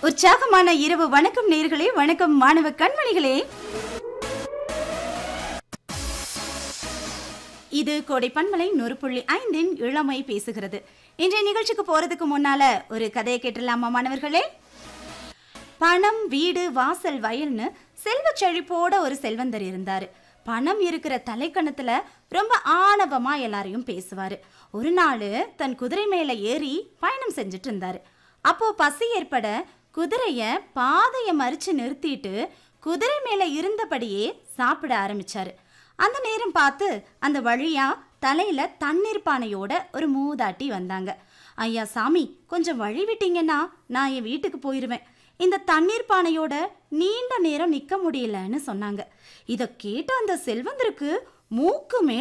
உற்சாகமான இரவு வணக்கம் நேர்களே வணக்கம் மாணவ கண்மணிகளே இது கோடை பண்பலை நூறு புள்ளி ஐந்தின் இளமை பேசுகிறது இன்றைய நிகழ்ச்சிக்கு போறதுக்கு முன்னால ஒரு கதையை கேட்டுடலாமா மாணவர்களே பணம் வீடு வாசல் வயல்னு செல்வ செழிப்போட ஒரு செல்வந்தர் இருந்தாரு பணம் இருக்கிற தலைக்கணத்துல ரொம்ப ஆணவமா எல்லாரையும் பேசுவாரு ஒரு நாள் தன் குதிரை மேல ஏறி பயணம் செஞ்சுட்டு இருந்தாரு அப்போ பசி ஏற்பட குதிரைய பாதைய மறிச்சு நிறுத்திட்டு குதிரை மேல இருந்தபடியே சாப்பிட ஆரம்பிச்சாரு அந்த நேரம் பார்த்து அந்த வழியா தலையில தண்ணீர் பானையோட ஒரு மூதாட்டி வந்தாங்க ஐயா சாமி கொஞ்சம் வழி விட்டீங்கன்னா நான் என் வீட்டுக்கு போயிருவேன் இந்த தண்ணீர் பானையோட நீண்ட நேரம் நிக்க முடியலன்னு சொன்னாங்க இத கேட்ட அந்த செல்வந்தருக்கு மூக்கு மேல